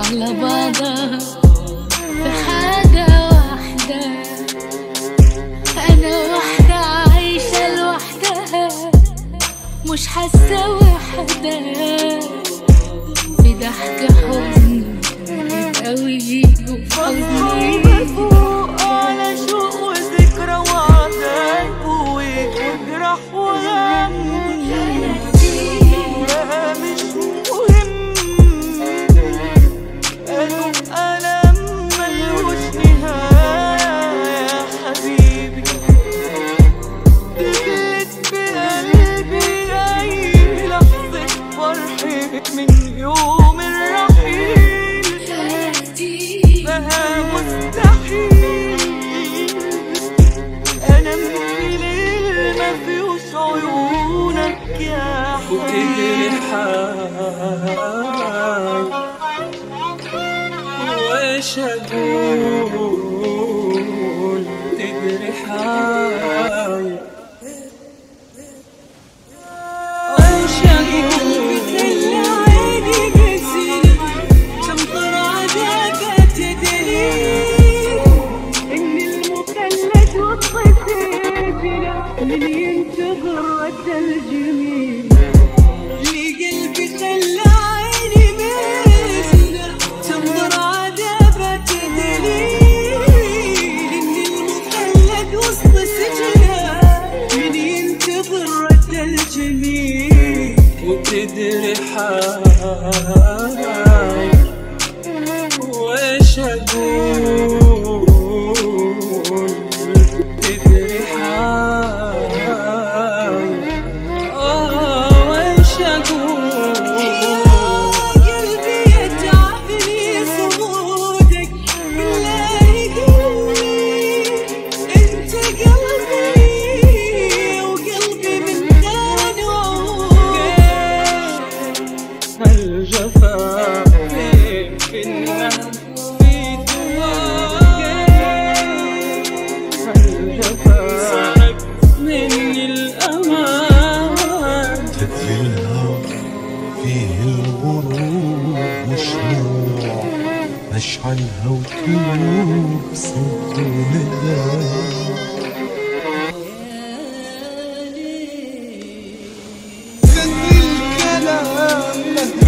على بعضها في حاجة واحدة أنا واحدة عايشة لوحدها مش حاسة وحدة في ضحك حزن قوي أصحى وحزن فوق على شوق وذكرى وعذاب وجرح وهم بقى مش مهم قالوا ألم ملوش نهاية يا حبيبي دبلت بقلبي أي لحظة فرح من يوم الرحيل بقى مستحيل أنا من ليل ما فيهوش عيونك يا وتجري حبيبي حال وايش اقول تجري حال وايش اقول خلى عيني بزينة تنظر عذابات دليل إن المخلد والطفيلة من ينتظر رد الجميل لقلبي خلى عيني بزينة تنظر عذابات دليل إن المخلد وسط سجنة من ينتظر رد الجميل وتدري حال وايش اقول تدري حال اه وايش اقول قلبي يتعبني صمودك بالله قلبي انت قلبي وقلبي من ثاني الجفا في النهر في دواك الجفا صعب مني الأمان تدري الهوى فيه الغروب مشموع مشعلها وتوب صوت ونداء غني الكلام له